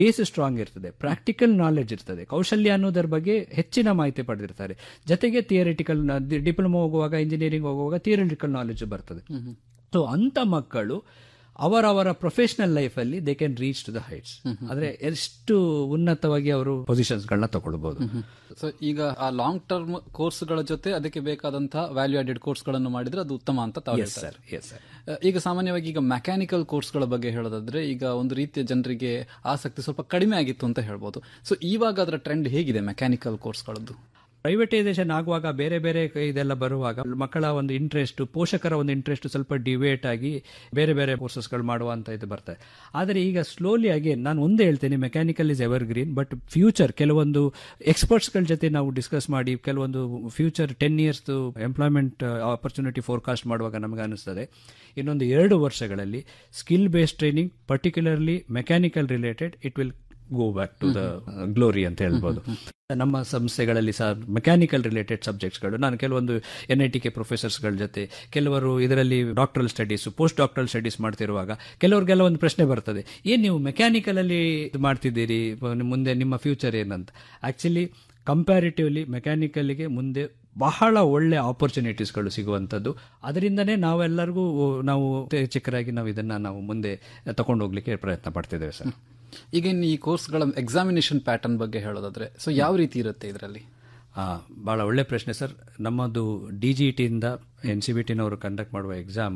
base strong ಇರ್ತದೆ practical knowledge ಇರ್ತದೆ ಕೌಶಲ್ಯ ಅನ್ನೋದರ ಬಗ್ಗೆ ಹೆಚ್ಚಿನ ಮಾಹಿತಿ ಪಡೆದಿರ್ತಾರೆ ಜೊತೆಗೆ ಥಿಯರಿಟಿಕಲ್ ಡಿಪ್ಲೊಮಾ ಹೋಗುವಾಗ ಇಂಜಿನಿಯರಿಂಗ್ ಹೋಗುವಾಗ ಥಿಯರಿಟಿಕಲ್ ನಾಲೆಡ್ಜ್ ಬರ್ತದೆ ಸೊ ಅಂತ ಮಕ್ಕಳು ಅವರವರ ಪ್ರೊಫೆಷನಲ್ ಲೈಫಲ್ಲಿ they can reach to the heights ಅಂದ್ರೆ ಎಷ್ಟು ಉನ್ನತವಾಗಿ ಅವರು ಪೊಸಿಷನ್ಸ್ಗಳನ್ನ ತಗೊಳ್ಬಹುದು ಸೊ ಈಗ ಆ ಲಾಂಗ್ ಟರ್ಮ್ ಕೋರ್ಸ್ಗಳ ಜೊತೆ ಅದಕ್ಕೆ ಬೇಕಾದಂತಹ ವ್ಯಾಲ್ಯೂ ಆಡೆಡ್ ಕೋರ್ಸ್ಗಳನ್ನು ಮಾಡಿದ್ರೆ ಅದು ಉತ್ತಮ ಅಂತ ತಾವು ಎಸ್ ಹೇಳ್ತಾರೆ ಸರ್ ಎಸ್ ಸರ್ ಅಹ್, ಈಗ ಸಾಮಾನ್ಯವಾಗಿ ಈಗ ಮೆಕ್ಯಾನಿಕಲ್ ಕೋರ್ಸ್ಗಳ ಬಗ್ಗೆ ಹೇಳೋದಾದ್ರೆ ಈಗ ಒಂದು ರೀತಿಯ ಜನರಿಗೆ ಆಸಕ್ತಿ ಸ್ವಲ್ಪ ಕಡಿಮೆ ಆಗಿತ್ತು ಅಂತ ಹೇಳ್ಬೋದು ಸೊ ಇವಾಗ ಅದರ ಟ್ರೆಂಡ್ ಹೇಗಿದೆ ಮೆಕ್ಯಾನಿಕಲ್ ಕೋರ್ಸ್ಗಳದ್ದು ಪ್ರೈವೇಟೈಸೇಷನ್ ಆಗುವಾಗ ಬೇರೆ ಬೇರೆ ಕ- ಇದೆಲ್ಲ ಬರುವಾಗ ಮಕ್ಕಳ ಒಂದು ಇಂಟ್ರೆಸ್ಟ್ ಪೋಷಕರ ಒಂದು ಇಂಟ್ರೆಸ್ಟ್ ಸ್ವಲ್ಪ ಡಿವೇಟ್ ಆಗಿ ಬೇರೆ ಬೇರೆ ಕೋರ್ಸಸ್ಗಳು ಮಾಡುವಂತ ಇದು ಬರ್ತದೆ ಆದರೆ ಈಗ ಸ್ಲೋಲಿ ಆಗಿ ನಾನು ಒಂದೇ ಹೇಳ್ತೇನೆ mechanical is evergreen but future ಕೆಲವೊಂದು ಎಕ್ಸ್ಪರ್ಟ್ಸ್ಗಳ ಜೊತೆ ನಾವು ಡಿಸ್ಕಸ್ ಮಾಡಿ ಕೆಲವೊಂದು future ten years employment opportunity forecast ಮಾಡುವಾಗ ನಮಗೆ ಅನಿಸ್ತದೆ ಇನ್ನೊಂದು ಎರಡು ವರ್ಷಗಳಲ್ಲಿ skill based training particularly mechanical related it will go back to the glory ಅಂತ ಹೇಳ್ಬೋದು ನಮ್ಮ ಸಂಸ್ಥೆಗಳಲ್ಲಿ ಸಹ ಮೆಕ್ಯಾನಿಕಲ್ ರಿಲೇಟೆಡ್ ಸಬ್ಜೆಕ್ಟ್ಸ್ಗಳು ನಾನು ಕೆಲವೊಂದು ಎನ್ ಐ ಟಿ ಕೆ ಪ್ರೊಫೆಸರ್ಸ್ಗಳ ಜೊತೆ ಕೆಲವರು ಇದರಲ್ಲಿ doctoral studies post doctoral studies ಮಾಡ್ತಿರುವಾಗ ಕೆಲವ್ರಿಗೆಲ್ಲ ಒಂದು ಪ್ರಶ್ನೆ ಬರ್ತದೆ ಏನು ನೀವು ಮೆಕ್ಯಾನಿಕಲ್ ಅಲ್ಲಿ ಇದು ಮಾಡ್ತಿದ್ದೀರಿ ಮುಂದೆ ನಿಮ್ಮ ಫ್ಯೂಚರ್ ಏನಂತ ಆಕ್ಚುಲಿ ಕಂಪ್ಯಾರಿಟಿವ್ಲಿ ಮೆಕ್ಯಾನಿಕಲ್ಗೆ ಮುಂದೆ ಬಹಳ ಒಳ್ಳೆ ಆಪರ್ಚುನಿಟೀಸ್ಗಳು ಸಿಗುವಂಥದ್ದು ಅದರಿಂದನೇ ನಾವೆಲ್ಲರಿಗೂ ನಾವು ಚಿಕ್ಕರಾಗಿ ನಾವು ಇದನ್ನ ನಾವು ಮುಂದೆ ತಗೊಂಡು ಹೋಗ್ಲಿಕ್ಕೆ ಪ್ರಯತ್ನ ಪಡ್ತಿದ್ದೇವೆ ಸರ್ ಈಗ ಇನ್ನು ಈ ಕೋರ್ಸ್ಗಳ ಎಕ್ಸಾಮಿನೇಷನ್ ಪ್ಯಾಟರ್ನ್ ಬಗ್ಗೆ ಹೇಳೋದಾದ್ರೆ ಸೊ ಯಾವ ರೀತಿ ಇರುತ್ತೆ ಇದರಲ್ಲಿ ಆ, ಬಹಳ ಒಳ್ಳೆ ಪ್ರಶ್ನೆ ಸರ್ ನಮ್ಮದು ಡಿ ಜಿ ಟಿಯಿಂದ ಎನ್ ಸಿ ಬಿ ಟಿನವರು ಕಂಡಕ್ಟ್ ಮಾಡುವ ಎಕ್ಸಾಮ್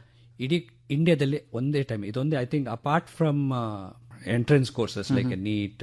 ಇಡೀ ಇಂಡಿಯಾದಲ್ಲಿ ಒಂದೇ ಟೈಮ್ ಇದೊಂದೇ I think apart from entrance courses like NEET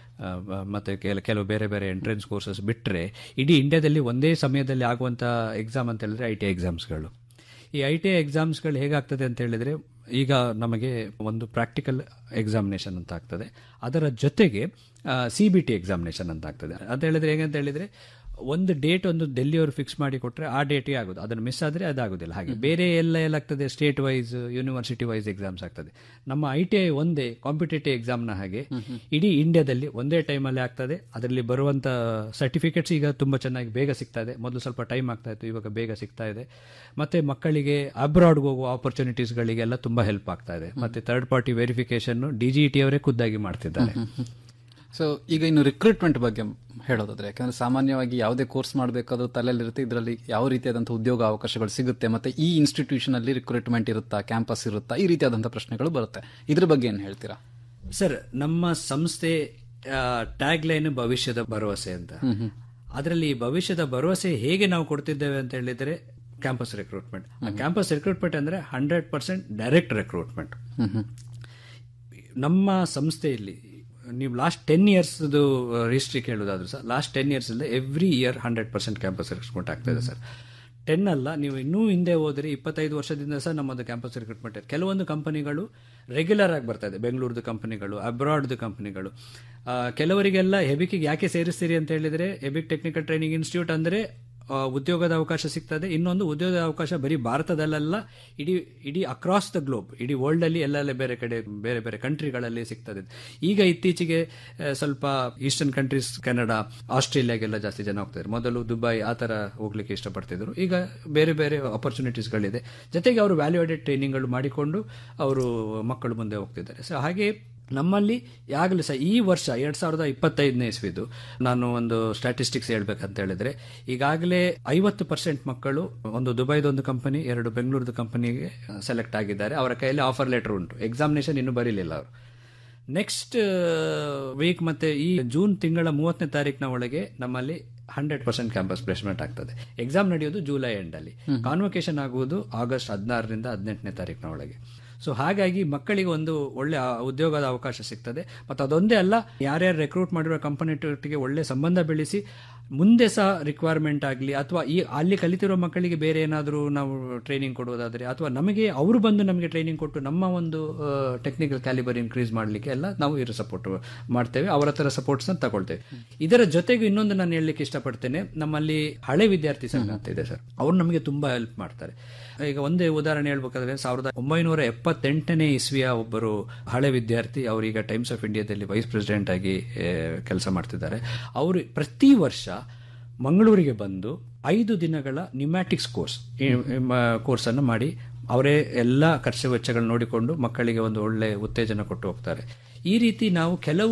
ಮತ್ತೆ ಕೆಲ ಕೆಲವು ಬೇರೆ ಬೇರೆ ಎಂಟ್ರೆನ್ಸ್ ಕೋರ್ಸಸ್ ಬಿಟ್ಟರೆ ಇಡೀ ಇಂಡಿಯಾದಲ್ಲಿ ಒಂದೇ ಸಮಯದಲ್ಲಿ ಆಗುವಂಥ ಎಕ್ಸಾಮ್ ಅಂತ ಹೇಳಿದ್ರೆ ಐ ಟಿ ಎಕ್ಸಾಮ್ಸ್ಗಳು ಈ ಐ ಟಿ ಎಕ್ಸಾಮ್ಸ್ಗಳು ಹೇಗಾಗ್ತದೆ ಅಂತ ಹೇಳಿದ್ರೆ ಈಗ ನಮಗೆ ಒಂದು ಪ್ರಾಕ್ಟಿಕಲ್ ಎಕ್ಸಾಮಿನೇಷನ್ ಅಂತ ಆಗ್ತದೆ ಅದರ ಜೊತೆಗೆ ಸಿ ಬಿ ಟಿ ಎಕ್ಸಾಮಿನೇಷನ್ ಅಂತ ಆಗ್ತದೆ ಅಂತ ಹೇಳಿದ್ರೆ ಹೇಗಂತ ಹೇಳಿದ್ರೆ ಒಂದು ಡೇಟ್ ಒಂದು ಡೆಲ್ಲಿಯವರು ಫಿಕ್ಸ್ ಮಾಡಿ ಕೊಟ್ಟರೆ ಆ ಡೇಟಿಗೆ ಆಗೋದು ಅದನ್ನು ಮಿಸ್ ಆದರೆ ಅದಾಗೋದಿಲ್ಲ ಹಾಗೆ ಬೇರೆ ಎಲ್ಲ ಏನಾಗ್ತದೆ state wise university wise exams ಆಗ್ತದೆ ನಮ್ಮ ಐ ಟಿ ಐ ಒಂದೇ ಕಾಂಪಿಟೇಟಿವ್ ಎಕ್ಸಾಮ್ನ ಹಾಗೆ ಇಡೀ ಇಂಡಿಯಾದಲ್ಲಿ ಒಂದೇ ಟೈಮಲ್ಲಿ ಆಗ್ತದೆ ಅದರಲ್ಲಿ ಬರುವಂಥ ಸರ್ಟಿಫಿಕೇಟ್ಸ್ ಈಗ ತುಂಬ ಚೆನ್ನಾಗಿ ಬೇಗ ಸಿಗ್ತಾ ಇದೆ ಮೊದಲು ಸ್ವಲ್ಪ ಟೈಮ್ ಆಗ್ತಾ ಇತ್ತು ಇವಾಗ ಬೇಗ ಸಿಗ್ತಾ ಇದೆ ಮತ್ತೆ ಮಕ್ಕಳಿಗೆ ಅಬ್ರಾಡ್ಗೆ ಹೋಗುವ ಆಪರ್ಚುನಿಟೀಸ್ಗಳಿಗೆಲ್ಲ ತುಂಬ ಹೆಲ್ಪ್ ಆಗ್ತಾ ಇದೆ ಮತ್ತೆ third party verification D G T ಅವರೇ ಖುದ್ದಾಗಿ ಮಾಡ್ತಿದ್ದಾರೆ ಸೊ ಈಗ ಇನ್ನು ರಿಕ್ರೂಟ್ಮೆಂಟ್ ಬಗ್ಗೆ ಹೇಳೋದಾದ್ರೆ ಯಾಕಂದ್ರೆ ಸಾಮಾನ್ಯವಾಗಿ ಯಾವುದೇ ಕೋರ್ಸ್ ಮಾಡಬೇಕಾದ್ರೂ ತಲೆಯಲ್ಲಿರುತ್ತೆ ಇದರಲ್ಲಿ ಯಾವ ರೀತಿಯಾದಂತಹ ಉದ್ಯೋಗ ಅವಕಾಶಗಳು ಸಿಗುತ್ತೆ ಮತ್ತೆ ಈ ಇನ್ಸ್ಟಿಟ್ಯೂಷನ್ ಅಲ್ಲಿ ರಿಕ್ರೂಟ್ಮೆಂಟ್ ಇರುತ್ತಾ ಕ್ಯಾಂಪಸ್ ಇರುತ್ತಾ ಈ ರೀತಿಯಾದಂತಹ ಪ್ರಶ್ನೆಗಳು ಬರುತ್ತೆ ಇದ್ರ ಬಗ್ಗೆ ಏನು ಹೇಳ್ತೀರಾ ಸರ್ ನಮ್ಮ ಸಂಸ್ಥೆ ಟ್ಯಾಗ್ ಲೈನ್ ಭವಿಷ್ಯದ ಭರವಸೆ ಅಂತ ಅದರಲ್ಲಿ ಈ ಭವಿಷ್ಯದ ಭರವಸೆ ಹೇಗೆ ನಾವು ಕೊಡ್ತಿದ್ದೇವೆ ಅಂತ ಹೇಳಿದ್ರೆ ಕ್ಯಾಂಪಸ್ ರಿಕ್ರೂಟ್ಮೆಂಟ್ ಆ ಕ್ಯಾಂಪಸ್ ರಿಕ್ರೂಟ್ಮೆಂಟ್ ಅಂದ್ರೆ ಹಂಡ್ರೆಡ್ ಪರ್ಸೆಂಟ್ ಡೈರೆಕ್ಟ್ ರಿಕ್ರೂಟ್ಮೆಂಟ್ ನಮ್ಮ ಸಂಸ್ಥೆಯಲ್ಲಿ ನೀವು ಲಾಸ್ಟ್ ಟೆನ್ ಇಯರ್ಸ್ದು ಹಿಸ್ಟ್ರಿ ಕೇಳೋದಾದ್ರು ಸರ್ ಲಾಸ್ಟ್ ಟೆನ್ ಇಯರ್ಸ್ ಇಂದ every year hundred percent campus recruitment ಆಗ್ತಾ ಇದೆ ಸರ್ ಟೆನ್ ಅಲ್ಲ ನೀವು ಇನ್ನೂ ಹಿಂದೆ ಹೋದರೆ ಇಪ್ಪತ್ತೈದು ವರ್ಷದಿಂದ ಸಹ ನಮ್ಮದು ಕ್ಯಾಂಪಸ್ ರಿಕ್ರೂಟ್ಮೆಂಟ್ ಇದೆ ಕೆಲವೊಂದು ಕಂಪನಿಗಳು ರೆಗ್ಯುಲರ್ ಆಗಿ ಬರ್ತಾ ಇದೆ ಬೆಂಗಳೂರದು ಕಂಪನಿಗಳು ಅಬ್ರಾಡ್ದು ಕಂಪನಿಗಳು ಕೆಲವರಿಗೆಲ್ಲ ಹೆಬಿಕಿಗೆ ಯಾಕೆ ಸೇರಿಸ್ತೀರಿ ಅಂತ ಹೇಳಿದ್ರೆ ಹೆಬಿಕ್ ಟೆಕ್ನಿಕಲ್ ಟ್ರೈನಿಂಗ್ ಇನ್ಸ್ಟಿಟ್ಯೂಟ್ ಅಂದರೆ ಆ, ಉದ್ಯೋಗದ ಅವಕಾಶ ಸಿಗ್ತದೆ ಇನ್ನೊಂದು ಉದ್ಯೋಗದ ಅವಕಾಶ ಬರೀ ಭಾರತದಲ್ಲ ಇಡೀ ಇಡೀ ಅಕ್ರಾಸ್ ದ ಗ್ಲೋಬ್ ಇಡೀ ವರ್ಲ್ಡ್ ಅಲ್ಲಿ ಎಲ್ಲೆಲ್ಲ ಬೇರೆ ಕಡೆ ಬೇರೆ ಬೇರೆ ಕಂಟ್ರಿಗಳಲ್ಲಿ ಸಿಗ್ತದೆ ಈಗ ಇತ್ತೀಚೆಗೆ ಆ, ಸ್ವಲ್ಪ ಈಸ್ಟರ್ನ್ ಕಂಟ್ರೀಸ್ ಕೆನಡಾ ಆಸ್ಟ್ರೇಲಿಯಾಗೆಲ್ಲ ಜಾಸ್ತಿ ಜನ ಹೋಗ್ತಾರೆ ಮೊದಲು ದುಬೈ ಆ ಥರ ಹೋಗ್ಲಿಕ್ಕೆ ಇಷ್ಟಪಡ್ತಿದ್ರು ಈಗ ಬೇರೆ ಬೇರೆ ಆಪರ್ಚುನಿಟೀಸ್ಗಳಿದೆ ಜೊತೆಗೆ ಅವರು ವ್ಯಾಲ್ಯೂ ಆಡೆಡ್ ಟ್ರೈನಿಂಗ್ಗಳು ಮಾಡಿಕೊಂಡು ಅವರು ಮಕ್ಕಳು ಮುಂದೆ ಹೋಗ್ತಿದ್ದಾರೆ ಸೊ ಹಾಗೆ ನಮ್ಮಲ್ಲಿ ಯಾಗಲೂ ಸಹ ಈ ವರ್ಷ ಎರಡ್ ಸಾವಿರದ ಇಪ್ಪತ್ತೈದನೇ ಇಸ್ವಿದು ನಾನು ಒಂದು ಸ್ಟ್ಯಾಟಿಸ್ಟಿಕ್ಸ್ ಹೇಳ್ಬೇಕಂತ ಹೇಳಿದ್ರೆ ಈಗಾಗಲೇ ಐವತ್ತು ಪರ್ಸೆಂಟ್ ಮಕ್ಕಳು ಒಂದು ದುಬೈದೊಂದು ಕಂಪನಿ ಎರಡು ಬೆಂಗಳೂರದ ಕಂಪನಿಗೆ ಸೆಲೆಕ್ಟ್ ಆಗಿದ್ದಾರೆ ಅವರ ಕೈಯಲ್ಲಿ ಆಫರ್ ಲೆಟರ್ ಉಂಟು ಎಕ್ಸಾಮಿನೇಷನ್ ಇನ್ನೂ ಬರೀಲಿಲ್ಲ ಅವರು ನೆಕ್ಸ್ಟ್ ವೀಕ್ ಮತ್ತೆ ಈ ಜೂನ್ ತಿಂಗಳ ಮೂವತ್ತನೇ ತಾರೀಕಿನ ಒಳಗೆ ನಮ್ಮಲ್ಲಿ ಹಂಡ್ರೆಡ್ ಪರ್ಸೆಂಟ್ ಕ್ಯಾಂಪಸ್ ಪ್ಲೇಸ್ಮೆಂಟ್ ಆಗ್ತದೆ ಎಕ್ಸಾಮ್ ನಡೆಯೋದು ಜುಲೈ ಎಂಡ್ ಅಲ್ಲಿ ಕಾನ್ವೊಕೇಶನ್ ಆಗುವುದು ಆಗಸ್ಟ್ ಹದಿನಾರರಿಂದ ಹದಿನೆಂಟನೇ ತಾರೀಕಿನ ಒಳಗೆ ಸೊ ಹಾಗಾಗಿ ಮಕ್ಕಳಿಗೆ ಒಂದು ಒಳ್ಳೆ ಆ- ಉದ್ಯೋಗದ ಅವಕಾಶ ಸಿಗ್ತದೆ ಮತ್ತು ಅದೊಂದೇ ಅಲ್ಲ ಯಾರ್ಯಾರು ರೆಕ್ರೂಟ್ ಮಾಡಿರೋ ಕಂಪನಿ ಒಟ್ಟಿಗೆ ಒಳ್ಳೆ ಸಂಬಂಧ ಬೆಳೆಸಿ ಮುಂದೆ ಸಹ ರಿಕ್ವೈರ್ಮೆಂಟ್ ಆಗಲಿ ಅಥವಾ ಈ ಅಲ್ಲಿ ಕಲಿತಿರೋ ಮಕ್ಕಳಿಗೆ ಬೇರೆ ಏನಾದರೂ ನಾವು ಟ್ರೈನಿಂಗ್ ಕೊಡೋದಾದರೆ ಅಥವಾ ನಮಗೆ ಅವರು ಬಂದು ನಮಗೆ ಟ್ರೈನಿಂಗ್ ಕೊಟ್ಟು ನಮ್ಮ ಒಂದು ಟೆಕ್ನಿಕಲ್ ಕ್ಯಾಲಿಬರ್ ಇನ್ಕ್ರೀಸ್ ಮಾಡಲಿಕ್ಕೆ ಎಲ್ಲ ನಾವು ಇರೋ ಸಪೋರ್ಟ್ ಮಾಡ್ತೇವೆ ಅವರ ಹತ್ರ ಸಪೋರ್ಟ್ಸ್ನ ತಗೊಳ್ತೇವೆ ಇದರ ಜೊತೆಗೆ ಇನ್ನೊಂದು ನಾನು ಹೇಳಲಿಕ್ಕೆ ಇಷ್ಟಪಡ್ತೇನೆ ನಮ್ಮಲ್ಲಿ ಹಳೆ ವಿದ್ಯಾರ್ಥಿ ಸಂಘ ಅಂತ ಇದೆ ಸರ್ ಅವ್ರು ನಮಗೆ ತುಂಬಾ ಹೆಲ್ಪ್ ಮಾಡ್ತಾರೆ ಈಗ ಒಂದೇ ಉದಾಹರಣೆ ಹೇಳ್ಬೇಕಾದ್ರೆ ಸಾವಿರದ ಒಂಬೈನೂರ ಎಪ್ಪತ್ತೆಂಟನೇ ಇಸ್ವಿಯ ಒಬ್ಬರು ಹಳೆ ವಿದ್ಯಾರ್ಥಿ ಅವರೀಗ ಟೈಮ್ಸ್ ಆಫ್ ಇಂಡಿಯಾದಲ್ಲಿ ವೈಸ್ ಪ್ರೆಸಿಡೆಂಟ್ ಆಗಿ ಕೆಲಸ ಮಾಡ್ತಿದ್ದಾರೆ ಅವರು ಪ್ರತಿ ವರ್ಷ ಮಂಗಳೂರಿಗೆ ಬಂದು ಐದು ದಿನಗಳ ನ್ಯೂಮ್ಯಾಟಿಕ್ಸ್ ಕೋರ್ಸ್ ಕೋರ್ಸನ್ನು ಮಾಡಿ ಅವರೇ ಎಲ್ಲ ಖರ್ಚು ವೆಚ್ಚಗಳು ನೋಡಿಕೊಂಡು ಮಕ್ಕಳಿಗೆ ಒಂದು ಒಳ್ಳೆ ಉತ್ತೇಜನ ಕೊಟ್ಟು ಹೋಗ್ತಾರೆ ಈ ರೀತಿ ನಾವು ಕೆಲವು